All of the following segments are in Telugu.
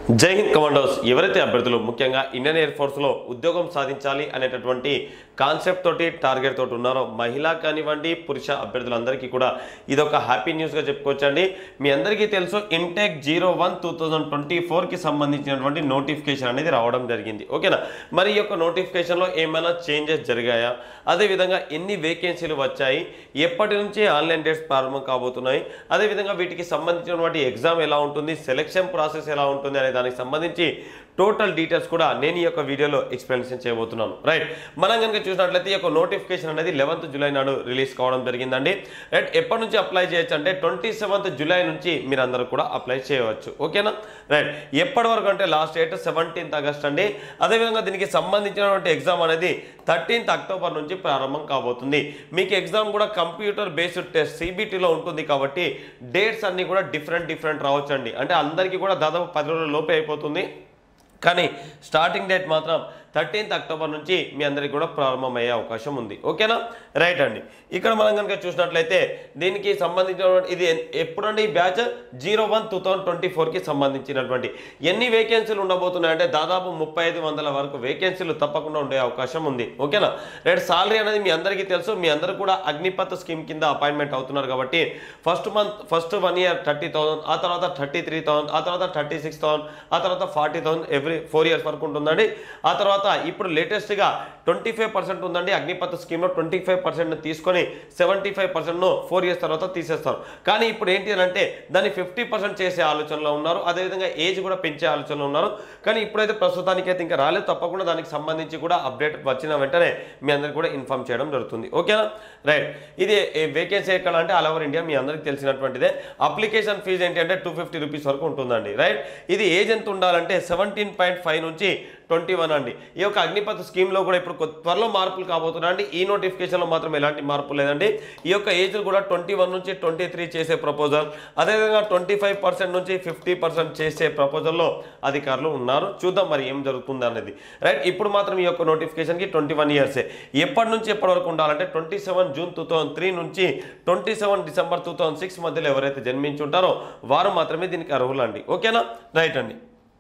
జై హింద్ కమాండోస్ ఎవరైతే అభ్యర్థులు ముఖ్యంగా ఇండియన్ ఎయిర్ ఫోర్స్లో ఉద్యోగం సాధించాలి అనేటటువంటి కాన్సెప్ట్ తోటి టార్గెట్ తోటి ఉన్నారో మహిళా కానివ్వండి పురుష అభ్యర్థులందరికీ కూడా ఇది ఒక హ్యాపీ న్యూస్గా చెప్పుకోవచ్చండి మీ అందరికీ తెలుసు intake zero one two thousand twenty ఫోర్కి సంబంధించినటువంటి నోటిఫికేషన్ అనేది రావడం జరిగింది ఓకేనా మరి ఈ యొక్క నోటిఫికేషన్లో ఏమైనా చేంజెస్ జరిగాయా అదేవిధంగా ఎన్ని వేకెన్సీలు వచ్చాయి ఎప్పటి నుంచి ఆన్లైన్ డేట్స్ ప్రారంభం కాబోతున్నాయి అదేవిధంగా వీటికి సంబంధించినటువంటి ఎగ్జామ్ ఎలా ఉంటుంది సెలెక్షన్ ప్రాసెస్ ఎలా ఉంటుంది అనే దానికి సంబంధించి టోటల్ డీటెయిల్స్ కూడా నేను ఈ యొక్క వీడియోలో ఎక్స్ప్లెనేషన్ చేయబోతున్నాను రైట్ మనం కనుక చూసినట్లయితే ఈ యొక్క నోటిఫికేషన్ అనేది లెవెన్త్ జూలై నాడు రిలీజ్ కావడం జరిగిందండి రైట్ ఎప్పటి నుంచి అప్లై చేయొచ్చు అంటే ట్వంటీ సెవెంత్ జూలై నుంచి మీరు అందరూ కూడా అప్లై చేయవచ్చు ఓకేనా రైట్ ఎప్పటి వరకు అంటే లాస్ట్ డేట్ సెవెంటీన్త్ ఆగస్ట్ అండి అదేవిధంగా దీనికి సంబంధించినటువంటి ఎగ్జామ్ అనేది థర్టీన్త్ అక్టోబర్ నుంచి ప్రారంభం కాబోతుంది మీకు ఎగ్జామ్ కూడా కంప్యూటర్ బేస్డ్ టెస్ట్ సిబిటీలో ఉంటుంది కాబట్టి డేట్స్ అన్ని కూడా డిఫరెంట్ డిఫరెంట్ రావచ్చు అండి అంటే అందరికీ కూడా దాదాపు పది రోజుల లోపే అయిపోతుంది కానీ స్టార్టింగ్ డేట్ మాత్రం థర్టీన్త్ అక్టోబర్ నుంచి మీ అందరికీ కూడా ప్రారంభమయ్యే అవకాశం ఉంది ఓకేనా రైట్ అండి ఇక్కడ మనం కనుక చూసినట్లయితే దీనికి సంబంధించిన ఇది ఎన్- ఎప్పుడండి ఈ batch zero one two thousand twenty ఫోర్కి సంబంధించినటువంటి ఎన్ని వేకెన్సీలు ఉండబోతున్నాయంటే దాదాపు ముప్పై ఐదు వందల వరకు వేకెన్సీలు తప్పకుండా ఉండే అవకాశం ఉంది ఓకేనా రైట్ సాలరీ అనేది మీ అందరికీ తెలుసు మీ అందరూ కూడా అగ్నిపత్ స్కీమ్ కింద అపాయింట్మెంట్ అవుతున్నారు కాబట్టి first month first one year thirty thousand ఆ తర్వాత థర్టీ త్రీ థౌసండ్ ఆ తర్వాత థర్టీ సిక్స్ థౌసండ్ ఆ తర్వాత forty thousand every four years వరకు ఉంటుందండి ఆ తర్వాత ఇప్పుడు లేటెస్ట్గా ట్వంటీ ఫైవ్ పర్సెంట్ ఉందండి అగ్నిపత్ స్కీమ్లో ట్వంటీ ఫైవ్ పర్సెంట్ తీసుకొని సెవెంటీ ఫైవ్ పర్సెంట్ను ఫోర్ ఇయర్స్ తర్వాత తీసేస్తారు కానీ ఇప్పుడు ఏంటి అని అంటే దాన్ని ఫిఫ్టీ పర్సెంట్ చేసే ఆలోచనలో ఉన్నారు అదేవిధంగా ఏజ్ కూడా పెంచే ఆలోచనలో ఉన్నారు కానీ ఇప్పుడైతే ప్రస్తుతానికైతే ఇంకా రాలేదు తప్పకుండా దానికి సంబంధించి కూడా అప్డేట్ వచ్చిన వెంటనే మీ అందరికి కూడా ఇన్ఫామ్ చేయడం జరుగుతుంది ఓకేనా రైట్ ఇది వేకెన్సీ ఎక్కడ అంటే ఆల్ ఓవర్ ఇండియా మీ అందరికి తెలిసినటువంటిదే అప్లికేషన్ ఫీజు ఏంటి అంటే టూ ఫిఫ్టీ రూపీస్ వరకు ఉంటుందండి రైట్ ఇది ఏజ్ ఎంత ఉండాలంటే సెవెంటీన్ పాయింట్ ఫైవ్ నుంచి ట్వంటీ వన్ అండి ఈ యొక్క అగ్నిపథ్ స్కీమ్లో కూడా ఇప్పుడు కొ- త్వరలో మార్పులు కాబోతున్నాయి అండి ఈ నోటిఫికేషన్లో మాత్రం ఎలాంటి మార్పు లేదండి ఈ యొక్క ఏజ్ కూడా ట్వంటీ వన్ నుంచి ట్వంటీ త్రీ చేసే ప్రపోజల్ అదేవిధంగా ట్వంటీ ఫైవ్ పర్సెంట్ నుంచి ఫిఫ్టీ పర్సెంట్ చేసే ప్రపోజల్లో అధికారులు ఉన్నారు చూద్దాం మరి ఏం జరుగుతుంది అనేది రైట్ ఇప్పుడు మాత్రం ఈ యొక్క నోటిఫికేషన్కి ట్వంటీ వన్ ఇయర్సే ఎప్పటి నుంచి ఎప్పటి వరకు ఉండాలంటే twenty seven June two thousand three నుంచి twenty seven December two thousand six మధ్యలో ఎవరైతే జన్మించి ఉంటారో వారు మాత్రమే దీనికి అర్హులు అండి ఓకేనా రైట్ అండి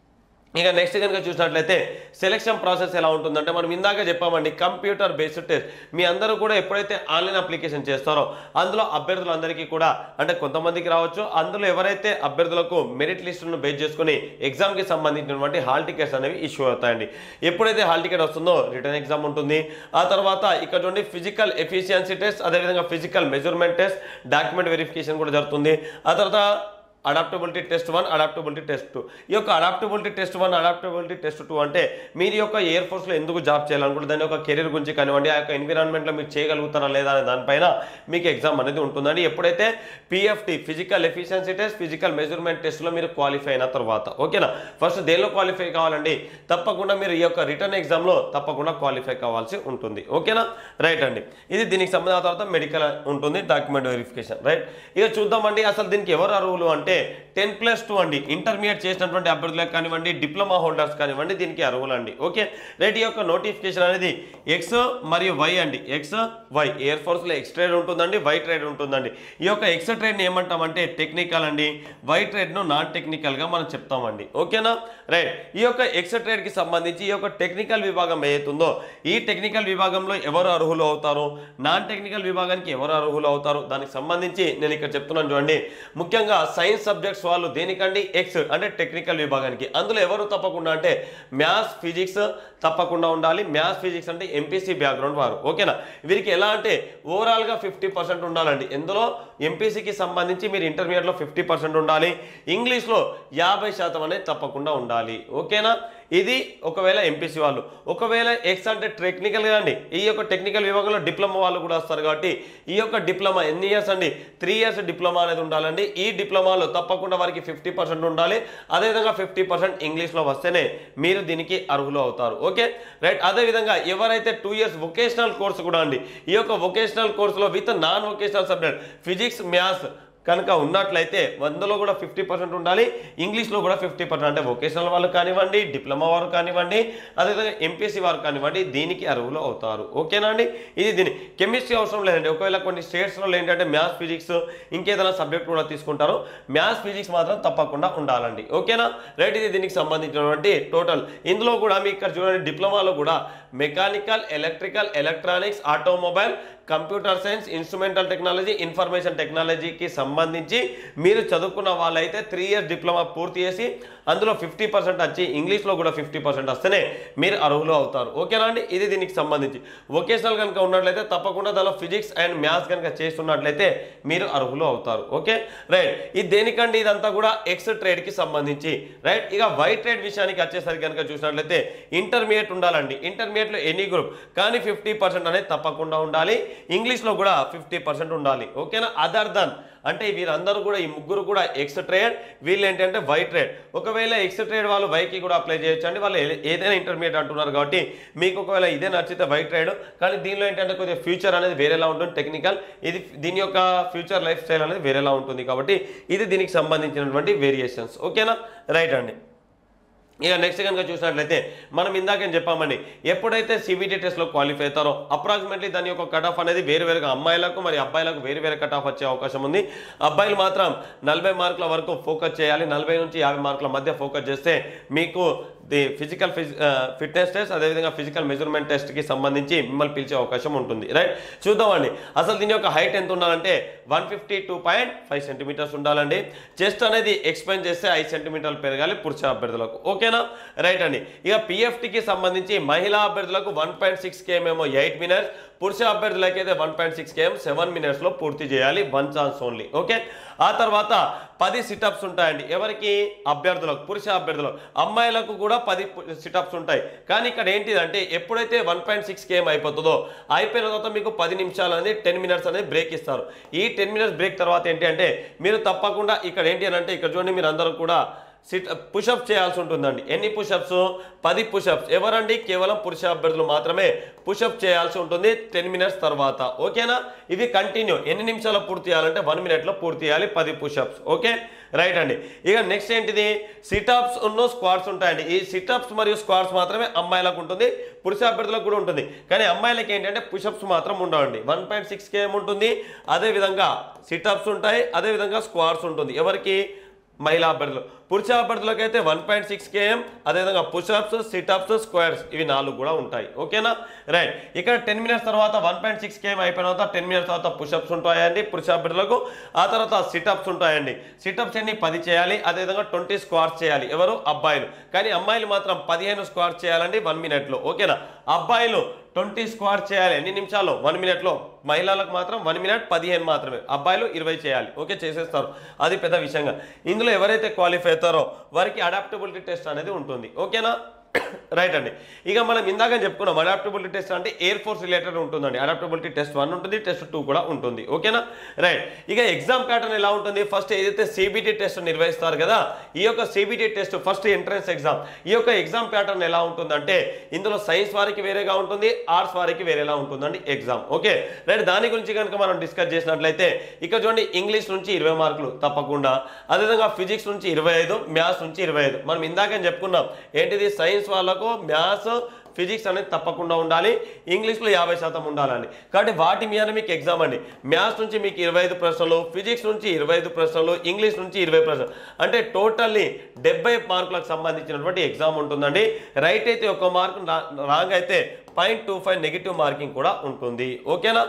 ఇక నెక్స్ట్ కనుక చూసినట్లయితే సెలక్షన్ ప్రాసెస్ ఎలా ఉంటుందంటే మనం ఇందాక చెప్పామండి కంప్యూటర్ బేస్డ్ టెస్ట్ మీ అందరూ కూడా ఎప్పుడైతే ఆన్లైన్ అప్లికేషన్ చేస్తారో అందులో అభ్యర్థులందరికీ కూడా అంటే కొంతమందికి రావచ్చు అందులో ఎవరైతే అభ్యర్థులకు మెరిట్ లిస్టును బేస్ చేసుకుని ఎగ్జామ్కి సంబంధించినటువంటి హాల్ టికెట్స్ అనేవి ఇష్యూ అవుతాయండి ఎప్పుడైతే హాల్ టికెట్ వస్తుందో రిటర్న్ ఎగ్జామ్ ఉంటుంది ఆ తర్వాత ఇక్కడ నుండి ఫిజికల్ ఎఫిషియన్సీ టెస్ట్ అదేవిధంగా physical measurement test document verification కూడా జరుగుతుంది ఆ తర్వాత adaptability test one adaptability test two ఈ యొక్క adaptability test one adaptability test two అంటే మీరు యొక్క ఎయిర్ ఫోర్స్లో ఎందుకు జాబ్ చేయాలనుకుంటే దాని యొక్క కెరీర్ గురించి కానివ్వండి ఆ యొక్క ఎన్విరాన్మెంట్లో మీరు చేయగలుగుతారా లేదా అనే దానిపైన మీకు ఎగ్జామ్ అనేది ఉంటుందండి ఎప్పుడైతే PFT physical efficiency test physical measurement టెస్ట్లో మీరు క్వాలిఫై అయిన తర్వాత ఓకేనా ఫస్ట్ దేనిలో క్వాలిఫై కావాలండి తప్పకుండా మీరు ఈ యొక్క రిటర్న్ ఎగ్జామ్లో తప్పకుండా క్వాలిఫై కావాల్సి ఉంటుంది ఓకేనా రైట్ అండి ఇది దీనికి సంబంధించిన తర్వాత మెడికల్ ఉంటుంది డాక్యుమెంట్ వెరిఫికేషన్ రైట్ ఇక చూద్దామండి అసలు దీనికి ఎవరు అర్హులు అంటే టెన్ ప్లస్ టూ అండి ఇంటర్మీడియట్ చేసినటువంటి అభ్యర్థులకు కానివ్వండి డిప్లొమా హోల్డర్స్ కానివ్వండి దీనికి అర్హులు అండి ఓకే రైట్ ఈ యొక్క నోటిఫికేషన్ అనేది ఎక్స్ మరియు వై అండి ఎక్స్ వై ఎయిర్ ఫోర్స్లో ఎక్స్ ట్రేడ్ ఉంటుందండి వై ట్రేడ్ ఉంటుందండి ఈ యొక్క ఎక్స్ ట్రేడ్ని ఏమంటామంటే టెక్నికల్ అండి వై ట్రేడ్ను నాన్ టెక్నికల్గా మనం చెప్తామండి ఓకేనా రైట్ ఈ యొక్క ఎక్స్ ట్రేడ్కి సంబంధించి ఈ యొక్క టెక్నికల్ విభాగం ఏదైతుందో ఈ టెక్నికల్ విభాగంలో ఎవరు అర్హులు అవుతారు నాన్ టెక్నికల్ విభాగానికి ఎవరు అర్హులు అవుతారు దానికి సంబంధించి నేను ఇక్కడ చెప్తున్నాను చూడండి ముఖ్యంగా సైన్స్ సబ్జెక్ట్స్ వాళ్ళు దేనికండి ఎక్స్ అంటే టెక్నికల్ విభాగానికి అందులో ఎవరు తప్పకుండా అంటే మ్యాథ్స్ ఫిజిక్స్ తప్పకుండా ఉండాలి మ్యాథ్స్ ఫిజిక్స్ అంటే ఎంపీసీ బ్యాక్గ్రౌండ్ వారు ఓకేనా వీరికి ఎలా అంటే ఓవరాల్గా ఫిఫ్టీ పర్సెంట్ ఉండాలండి ఎందులో ఎంపీసీకి సంబంధించి మీరు ఇంటర్మీడియట్లో ఫిఫ్టీ పర్సెంట్ ఉండాలి ఇంగ్లీష్లో యాభై శాతం అనేది తప్పకుండా ఉండాలి ఓకేనా ఇది ఒకవేళ ఎంపీసీ వాళ్ళు ఒకవేళ ఎక్స్ అంటే టెక్నికల్గా అండి ఈ యొక్క టెక్నికల్ విభాగంలో డిప్లొమా వాళ్ళు కూడా వస్తారు కాబట్టి ఈ యొక్క డిప్లొమా ఎన్ని ఇయర్స్ అండి త్రీ ఇయర్స్ డిప్లొమా అనేది ఉండాలండి ఈ డిప్లొమాలో తప్పకుండా వారికి ఫిఫ్టీ పర్సెంట్ ఉండాలి అదేవిధంగా ఫిఫ్టీ పర్సెంట్ ఇంగ్లీష్లో వస్తేనే మీరు దీనికి అర్హులు అవుతారు ఓకే రైట్ అదేవిధంగా ఎవరైతే టూ ఇయర్స్ వొకేషనల్ కోర్స్ కూడా అండి ఈ యొక్క వొకేషనల్ కోర్సులో with non vocational subject physics maths కనుక ఉన్నట్లయితే వందలో కూడా ఫిఫ్టీ పర్సెంట్ ఉండాలి ఇంగ్లీష్లో కూడా ఫిఫ్టీ పర్సెంట్ అంటే వొకేషనల్ వాళ్ళు కానివ్వండి డిప్లొమా వారు కానివ్వండి అదేవిధంగా ఎంపీసీ వారు కానివ్వండి దీనికి అర్హులు అవుతారు ఓకేనా అండి ఇది దీని కెమిస్ట్రీ అవసరం లేదండి ఒకవేళ కొన్ని స్టేట్స్లో ఏంటంటే మ్యాథ్స్ ఫిజిక్స్ ఇంకేదైనా సబ్జెక్ట్ కూడా తీసుకుంటారు మ్యాథ్స్ ఫిజిక్స్ మాత్రం తప్పకుండా ఉండాలండి ఓకేనా రైట్ ఇది దీనికి సంబంధించినటువంటి టోటల్ ఇందులో కూడా మీకు ఇక్కడ చూడండి డిప్లొమాలో కూడా mechanical electrical electronics automobile computer science instrumental technology information టెక్నాలజీకి సంబంధించి మీరు చదువుకున్న వాళ్ళైతే త్రీ ఇయర్స్ డిప్లొమా పూర్తి చేసి అందులో ఫిఫ్టీ పర్సెంట్ వచ్చి ఇంగ్లీష్లో కూడా ఫిఫ్టీ పర్సెంట్ వస్తేనే మీరు అర్హులు అవుతారు ఓకేనా అండి ఇది దీనికి సంబంధించి వొకేషనల్ కనుక ఉన్నట్లయితే తప్పకుండా దానిలో ఫిజిక్స్ అండ్ మ్యాథ్స్ కనుక చేస్తున్నట్లయితే మీరు అర్హులు అవుతారు ఓకే రైట్ ఇది దేనికండి ఇదంతా కూడా ఎక్స్ ట్రేడ్కి సంబంధించి రైట్ ఇక వైట్ ట్రేడ్ విషయానికి వచ్చేసరికి కనుక చూసినట్లయితే ఇంటర్మీడియట్ ఉండాలండి ఇంటర్మీడియట్లో ఎనీ గ్రూప్ కానీ ఫిఫ్టీ పర్సెంట్ అనేది తప్పకుండా ఉండాలి ఇంగ్లీష్లో కూడా ఫిఫ్టీ పర్సెంట్ ఉండాలి ఓకేనా అదర్ దన్ అంటే వీరందరూ కూడా ఈ ముగ్గురు కూడా ఎక్స్ ట్రేడ్ వీళ్ళు ఏంటంటే వై ట్రేడ్ ఒకవేళ ఎక్స్ ట్రేడ్ వాళ్ళు వైకి కూడా అప్లై చేయొచ్చు అండి వాళ్ళు ఏ- ఏదైనా ఇంటర్మీడియట్ అంటున్నారు కాబట్టి మీకు ఒకవేళ ఇదే నచ్చితే వై ట్రేడ్ కానీ దీనిలో ఏంటంటే కొద్దిగా ఫ్యూచర్ అనేది వేరేలా ఉంటుంది టెక్నికల్ ఇది దీని యొక్క ఫ్యూచర్ లైఫ్ స్టైల్ అనేది వేరేలా ఉంటుంది కాబట్టి ఇది దీనికి సంబంధించినటువంటి వేరియేషన్స్ ఓకేనా రైట్ అండి ఇక నెక్స్ట్ కనుక చూసినట్లయితే మనం ఇందాకేం చెప్పామండి ఎప్పుడైతే సిబిటి టెస్ట్లో క్వాలిఫై అవుతారో అప్రాక్సిమేట్లీ దాని యొక్క కట్ ఆఫ్ అనేది వేరు వేరుగా అమ్మాయిలకు మరి అబ్బాయిలకు వేరు వేరే కట్ ఆఫ్ వచ్చే అవకాశం ఉంది అబ్బాయిలు మాత్రం నలభై మార్కుల వరకు ఫోకస్ చేయాలి నలభై నుంచి యాభై మార్కుల మధ్య ఫోకస్ చేస్తే మీకు ది ఫిజికల్ ఫిట్నెస్ టెస్ట్ అదేవిధంగా ఫిజికల్ మెజర్మెంట్ టెస్ట్కి సంబంధించి మిమ్మల్ని పిలిచే అవకాశం ఉంటుంది రైట్ చూద్దామండి అసలు దీని యొక్క హైట్ ఎంత ఉండాలంటే one fifty two point five centimetres ఉండాలండి చెస్ట్ అనేది ఎక్స్పెండ్ చేస్తే ఐదు సెంటీమీటర్లు పెరగాలి పురుష అభ్యర్థులకు ఓకేనా రైట్ అండి ఇక పిఎఫ్టీకి సంబంధించి మహిళా అభ్యర్థులకు వన్ పాయింట్ సిక్స్ కేఎం ఏమో ఎయిట్ మినిట్స్ పురుష అభ్యర్థులకైతే one point six KM seven మినిట్స్లో పూర్తి చేయాలి వన్ ఛాన్స్ ఓన్లీ ఓకే ఆ తర్వాత పది సిటప్స్ ఉంటాయండి ఎవరికి అభ్యర్థులకు పురుష అభ్యర్థులకు అమ్మాయిలకు కూడా పది సిటప్స్ ఉంటాయి కానీ ఇక్కడ ఏంటిదంటే ఎప్పుడైతే వన్ పాయింట్ సిక్స్ కేఎం అయిపోతుందో అయిపోయిన తర్వాత మీకు పది నిమిషాలు అనేది టెన్ మినిట్స్ అనేది బ్రేక్ ఇస్తారు ఈ టెన్ మినిట్స్ బ్రేక్ తర్వాత ఏంటి అంటే మీరు తప్పకుండా ఇక్కడ ఏంటి అని అంటే ఇక్కడ చూడండి మీరు అందరూ కూడా సిట్ పుషప్స్ చేయాల్సి ఉంటుందండి ఎన్ని పుషప్స్ పది పుషప్స్ ఎవరండి కేవలం పురుష అభ్యర్థులు మాత్రమే పుషప్ చేయాల్సి ఉంటుంది టెన్ మినిట్స్ తర్వాత ఓకేనా ఇవి కంటిన్యూ ఎన్ని నిమిషాలు పూర్తి చేయాలంటే వన్ మినిట్లో పూర్తి చేయాలి పది పుషప్స్ ఓకే రైట్ అండి ఇక నెక్స్ట్ ఏంటిది సిటప్స్ ఉన్న స్క్వాడ్స్ ఉంటాయండి ఈ సిటప్స్ మరియు స్క్వాడ్స్ మాత్రమే అమ్మాయిలకు ఉంటుంది పురుష అభ్యర్థులకు కూడా ఉంటుంది కానీ అమ్మాయిలకి ఏంటంటే పుషప్స్ మాత్రం ఉండవండి వన్ పాయింట్ సిక్స్ కేఎం ఉంటుంది అదేవిధంగా సిటప్స్ ఉంటాయి అదేవిధంగా స్క్వాడ్స్ ఉంటుంది ఎవరికి మహిళా అభ్యర్థులు పురుష అభ్యర్థులకు అయితే వన్ పాయింట్ సిక్స్ కేఎం అదేవిధంగా పుషప్స్ సిటప్స్ స్క్వేర్స్ ఇవి నాలుగు కూడా ఉంటాయి ఓకేనా రైట్ ఇక్కడ టెన్ మినిట్స్ తర్వాత వన్ పాయింట్ సిక్స్ కేఎం అయిపోయిన తర్వాత టెన్ మినిట్స్ తర్వాత పుషప్స్ ఉంటాయండి పురుష అభ్యర్థులకు ఆ తర్వాత సిటప్స్ ఉంటాయండి సిటప్స్ అన్ని పది చేయాలి అదేవిధంగా ట్వంటీ స్క్వాడ్స్ చేయాలి ఎవరు అబ్బాయిలు కానీ అమ్మాయిలు మాత్రం పదిహేను స్క్వాడ్స్ చేయాలండి వన్ మినిట్లో ఓకేనా అబ్బాయిలు ట్వంటీ స్క్వాడ్ చేయాలి ఎన్ని నిమిషాల్లో వన్ మినిట్లో మహిళలకు మాత్రం వన్ మినిట్ పదిహేను మాత్రమే అబ్బాయిలు ఇరవై చేయాలి ఓకే చేసేస్తారు అది పెద్ద విషయంగా ఇందులో ఎవరైతే క్వాలిఫై అవుతారో వారికి అడాప్టబిలిటీ టెస్ట్ అనేది ఉంటుంది ఓకేనా రైట్ అండి ఇక మనం ఇందాక చెప్పుకున్నాం అడాప్టబిలిటీ టెస్ట్ అంటే ఎయిర్ ఫోర్స్ రిలేటెడ్ ఉంటుందండి అడాప్టబిలిటీ టెస్ట్ వన్ ఉంటుంది టెస్ట్ టూ కూడా ఉంటుంది ఓకేనా రైట్ ఇక ఎగ్జామ్ ప్యాటర్న్ ఎలా ఉంటుంది ఫస్ట్ ఏదైతే సిబిటి టెస్ట్ నిర్వహిస్తారు కదా ఈ యొక్క CBT test first entrance exam ఈ యొక్క ఎగ్జామ్ ప్యాటర్న్ ఎలా ఉంటుందంటే ఇందులో సైన్స్ వారికి వేరేగా ఉంటుంది ఆర్ట్స్ వారికి వేరేలా ఉంటుందండి ఎగ్జామ్ ఓకే రైట్ దాని గురించి కనుక మనం డిస్కస్ చేసినట్లయితే ఇక్కడ చూడండి ఇంగ్లీష్ నుంచి ఇరవై మార్కులు తప్పకుండా అదేవిధంగా ఫిజిక్స్ నుంచి ఇరవై ఐదు మ్యాథ్స్ నుంచి ఇరవై ఐదు మనం ఇందాకే చెప్పుకున్నాం ఏంటిది సైన్స్ వాళ్ళకు మ్యాథ్స్ ఫిజిక్స్ అనేది తప్పకుండా ఉండాలి ఇంగ్లీష్లో యాభై శాతం ఉండాలండి కాబట్టి వాటి మీద మీకు ఎగ్జామ్ అండి మ్యాథ్స్ నుంచి మీకు ఇరవై ఐదు ప్రశ్నలు ఫిజిక్స్ నుంచి ఇరవై ఐదు ప్రశ్నలు ఇంగ్లీష్ నుంచి ఇరవై ప్రశ్నలు అంటే టోటల్లీ డెబ్బై మార్కులకు సంబంధించినటువంటి ఎగ్జామ్ ఉంటుందండి రైట్ అయితే ఒక మార్క్ రాంగ్ అయితే point two five negative marking కూడా ఉంటుంది ఓకేనా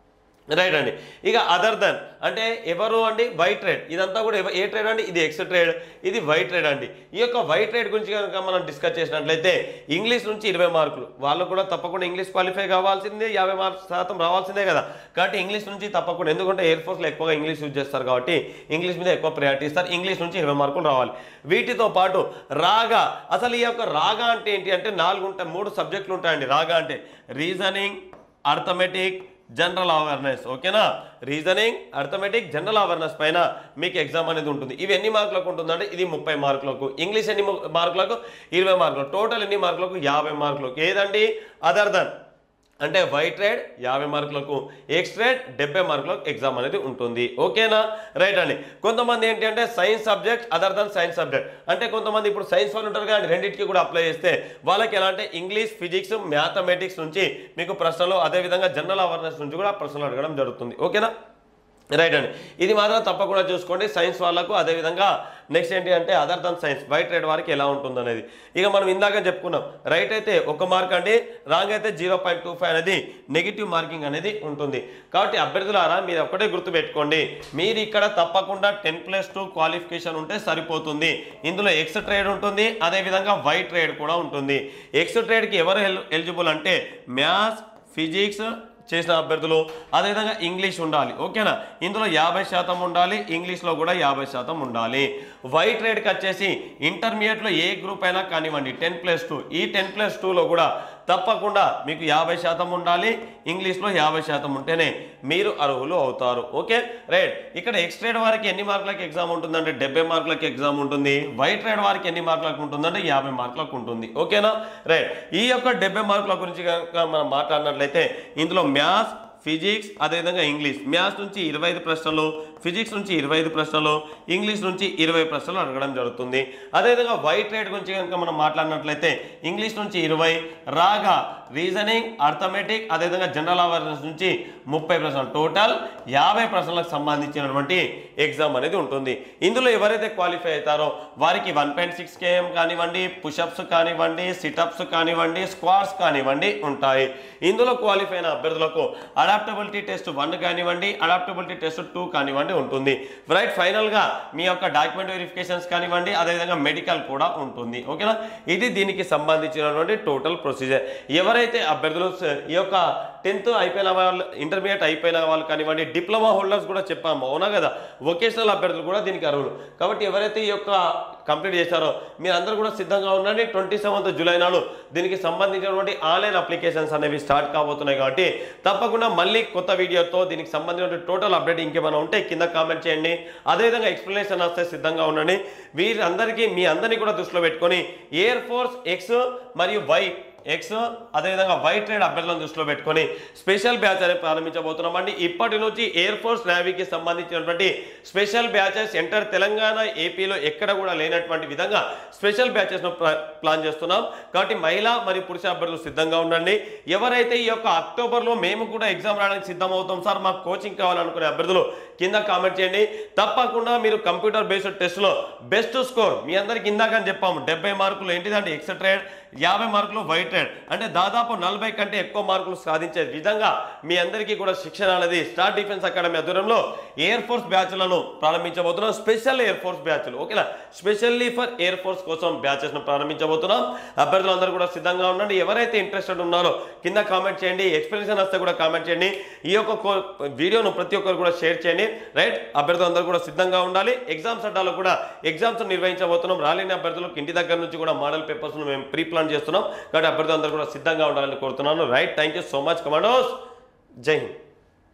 రైట్ అండి ఇక అదర్ దెన్ అంటే ఎవరు అండి వైట్ ట్రేడ్ ఇదంతా కూడా ఎవ- ఏ ట్రేడ్ అండి ఇది ఎక్స్ ట్రేడ్ ఇది వైట్ ట్రేడ్ అండి ఈ యొక్క వైట్ ట్రేడ్ గురించి కనుక మనం డిస్కస్ చేసినట్లయితే ఇంగ్లీష్ నుంచి ఇరవై మార్కులు వాళ్ళు కూడా తప్పకుండా ఇంగ్లీష్ క్వాలిఫై కావాల్సిందే యాభై మార్క్స్ శాతం రావాల్సిందే కదా కాబట్టి ఇంగ్లీష్ నుంచి తప్పకుండా ఎందుకంటే ఎయిర్ ఫోర్స్లో ఎక్కువగా ఇంగ్లీష్ యూజ్ చేస్తారు కాబట్టి ఇంగ్లీష్ మీద ఎక్కువ ప్రయారిటీ ఇస్తారు ఇంగ్లీష్ నుంచి ఇరవై మార్కులు రావాలి వీటితో పాటు రాగా అసలు ఈ యొక్క రాగా అంటే ఏంటి అంటే నాలుగు ఉంటాయి మూడు సబ్జెక్టులు ఉంటాయండి రాగా అంటే రీజనింగ్ అర్థమెటిక్ జనరల్ అవేర్నెస్ ఓకేనా రీజనింగ్ అర్థమెటిక్ జనరల్ అవేర్నెస్ పైన మీకు ఎగ్జామ్ అనేది ఉంటుంది ఇవి ఎన్ని మార్కులకు ఉంటుందంటే ఇది ముప్పై మార్కులకు ఇంగ్లీష్ ఎన్ని ము- మార్కులకు ఇరవై మార్కులు టోటల్ ఎన్ని మార్కులకు యాభై మార్కులకు ఏదండి అదర్ దన్ అంటే వైట్ ట్రేడ్ యాభై మార్కులకు ఎక్స్ ట్రేడ్ డెబ్బై మార్కులకు ఎగ్జామ్ అనేది ఉంటుంది ఓకేనా రైట్ అండి కొంతమంది ఏంటి అంటే science subject other than science subject అంటే కొంతమంది ఇప్పుడు సైన్స్ వాళ్ళు ఉంటారు కానీ రెండింటికి కూడా అప్లై చేస్తే వాళ్ళకి ఎలా అంటే ఇంగ్లీష్ ఫిజిక్స్ మ్యాథమెటిక్స్ నుంచి మీకు ప్రశ్నలు అదేవిధంగా జనరల్ అవేర్నెస్ నుంచి కూడా ప్రశ్నలు అడగడం జరుగుతుంది ఓకేనా రైట్ అండి ఇది మాత్రం తప్పకుండా చూసుకోండి సైన్స్ వాళ్ళకు అదేవిధంగా నెక్స్ట్ ఏంటి అంటే other than science Y right వారికి ఎలా ఉంటుంది అనేది ఇక మనం ఇందాక చెప్పుకున్నాం రైట్ అయితే ఒక మార్క్ అండి రాంగ్ అయితే జీరో పాయింట్ టూ ఫైవ్ అనేది నెగిటివ్ మార్కింగ్ అనేది ఉంటుంది కాబట్టి అభ్యర్థులారా మీరు ఒక్కటే గుర్తుపెట్టుకోండి మీరు ఇక్కడ తప్పకుండా టెన్ ప్లస్ టూ క్వాలిఫికేషన్ ఉంటే సరిపోతుంది ఇందులో ఎక్స్ ట్రేడ్ ఉంటుంది అదేవిధంగా వైట్ ట్రేడ్ కూడా ఉంటుంది ఎక్స్ ట్రేడ్కి ఎవరు ఎల్ ఎలిజిబుల్ అంటే మ్యాథ్స్ ఫిజిక్స్ చేసిన అభ్యర్థులు అదేవిధంగా ఇంగ్లీష్ ఉండాలి ఓకేనా ఇందులో యాభై శాతం ఉండాలి ఇంగ్లీష్లో కూడా యాభై శాతం ఉండాలి వైట్ రేడ్కి వచ్చేసి ఇంటర్మీడియట్లో ఏ గ్రూప్ అయినా కానివ్వండి టెన్ ప్లస్ టూ ఈ టెన్ ప్లస్ టూలో కూడా తప్పకుండా మీకు యాభై శాతం ఉండాలి ఇంగ్లీష్లో యాభై శాతం ఉంటేనే మీరు అర్హులు అవుతారు ఓకే రైట్ ఇక్కడ ఎక్స్ ట్రేడ్ వారికి ఎన్ని మార్కులకు ఎగ్జామ్ ఉంటుందంటే డెబ్బై మార్కులకు ఎగ్జామ్ ఉంటుంది వైట్ ట్రేడ్ వారికి ఎన్ని మార్కులకు ఉంటుందంటే యాభై మార్కులకు ఉంటుంది ఓకేనా రైట్ ఈ యొక్క డెబ్బై మార్కుల గురించి కనుక మనం మాట్లాడినట్లయితే ఇందులో మ్యాథ్స్ ఫిజిక్స్ అదేవిధంగా ఇంగ్లీష్ మ్యాథ్స్ నుంచి ఇరవై ఐదు ప్రశ్నలు ఫిజిక్స్ నుంచి ఇరవై ఐదు ప్రశ్నలు ఇంగ్లీష్ నుంచి ఇరవై ప్రశ్నలు అడగడం జరుగుతుంది అదేవిధంగా వైట్ రేట్ గురించి కనుక మనం మాట్లాడినట్లయితే ఇంగ్లీష్ నుంచి ఇరవై రాగా రీజనింగ్ అర్థమెటిక్ అదేవిధంగా జనరల్ అవేర్నెస్ నుంచి ముప్పై ప్రశ్నలు టోటల్ యాభై ప్రశ్నలకు సంబంధించినటువంటి ఎగ్జామ్ అనేది ఉంటుంది ఇందులో ఎవరైతే క్వాలిఫై అవుతారో వారికి వన్ పాయింట్ సిక్స్ కేఎం కానివ్వండి పుషప్స్ కానివ్వండి సిటప్స్ కానివ్వండి స్క్వాడ్స్ కానివ్వండి ఉంటాయి ఇందులో క్వాలిఫై అయిన అభ్యర్థులకు అడాప్టబిలిటీ టెస్ట్ వన్ కానివ్వండి అడాప్టబిలిటీ టెస్ట్ టూ కానివ్వండి ఉంటుంది రైట్ ఫైనల్గా మీ యొక్క డాక్యుమెంట్ వెరిఫికేషన్స్ కానివ్వండి అదేవిధంగా మెడికల్ కూడా ఉంటుంది ఓకేనా ఇది దీనికి సంబంధించినటువంటి టోటల్ ప్రొసీజర్ ఎవరైతే అభ్యర్థులు స- ఈ యొక్క టెన్త్ అయిపోయిన వాళ్ళు ఇంటర్మీడియట్ అయిపోయిన వాళ్ళు కానివ్వండి డిప్లొమా హోల్డర్స్ కూడా చెప్పాము అవునా కదా వొకేషనల్ అభ్యర్థులు కూడా దీనికి అర్హులు కాబట్టి ఎవరైతే ఈ యొక్క కంప్లీట్ చేశారో మీరు అందరూ కూడా సిద్ధంగా ఉండండి ట్వంటీ సెవెంత్ జూలై నాడు దీనికి సంబంధించినటువంటి ఆన్లైన్ అప్లికేషన్స్ అనేవి స్టార్ట్ కాబోతున్నాయి కాబట్టి తప్పకుండా మళ్ళీ కొత్త వీడియోతో దీనికి సంబంధించిన టోటల్ అప్డేట్ ఇంకేమైనా ఉంటే కింద కామెంట్ చేయండి అదేవిధంగా ఎక్స్ప్లెనేషన్ వస్తే సిద్ధంగా ఉండండి వీరందరికీ మీ అందరినీ కూడా దృష్టిలో పెట్టుకొని ఎయిర్ ఫోర్స్ ఎక్స్ మరియు వై ఎక్స్ అదేవిధంగా వైట్ ట్రేడ్ అభ్యర్థులను దృష్టిలో పెట్టుకొని స్పెషల్ బ్యాచ్ అనేది ప్రారంభించబోతున్నామండి ఇప్పటి నుంచి ఎయిర్ ఫోర్స్ నేవీకి సంబంధించినటువంటి స్పెషల్ బ్యాచెస్ ఎంటర్ తెలంగాణ ఏపీలో ఎక్కడ కూడా లేనటువంటి విధంగా స్పెషల్ బ్యాచెస్ను ప్లాన్ చేస్తున్నాం కాబట్టి మహిళా మరియు పురుష అభ్యర్థులు సిద్ధంగా ఉండండి ఎవరైతే ఈ యొక్క అక్టోబర్లో మేము కూడా ఎగ్జామ్ రాయడానికి సిద్ధం అవుతాం సార్ మాకు కోచింగ్ కావాలనుకునే అభ్యర్థులు కింద కామెంట్ చేయండి తప్పకుండా మీరు కంప్యూటర్ బేస్డ్ టెస్ట్లో బెస్ట్ స్కోర్ మీ అందరికి ఇందాక అని చెప్పాము డెబ్బై మార్కులు ఏంటిదంటే ఎక్స్ ట్రేడ్ యాభై మార్కులు వైట్ ట్రేడ్ అంటే దాదాపు నలభై కంటే ఎక్కువ మార్కులు సాధించే విధంగా మీ అందరికీ కూడా శిక్షణ అనేది స్టార్ డిఫెన్స్ అకాడమీ ఆధ్వర్యంలో ఎయిర్ ఫోర్స్ బ్యాచ్లను ప్రారంభించబోతున్నాం స్పెషల్ ఎయిర్ ఫోర్స్ బ్యాచ్లు ఓకేనా స్పెషల్లీ ఫర్ ఎయిర్ ఫోర్స్ కోసం బ్యాచెస్ ను ప్రారంభించబోతున్నాం అభ్యర్థులందరూ కూడా సిద్ధంగా ఉండండి ఎవరైతే ఇంట్రెస్టెడ్ ఉన్నారో కింద కామెంట్ చేయండి ఎక్స్ప్లెనేషన్ వస్తే కూడా కామెంట్ చేయండి ఈ యొక్క కో- వీడియోను ప్రతి ఒక్కరు కూడా షేర్ చేయండి రైట్ అభ్యర్థులందరూ కూడా సిద్ధంగా ఉండాలి ఎగ్జామ్స్ అడ్డాలో కూడా ఎగ్జామ్స్ నిర్వహించబోతున్నాం రాలేని అభ్యర్థులకు ఇంటి దగ్గర నుంచి కూడా మోడల్ పేపర్స్ మేము ప్రీ ప్లాన్ చేస్తున్నాం కాబట్టి అభ్యర్థులందరూ కూడా సిద్ధంగా ఉండాలని కోరుతున్నాను right thank you so much commandos జై హింద్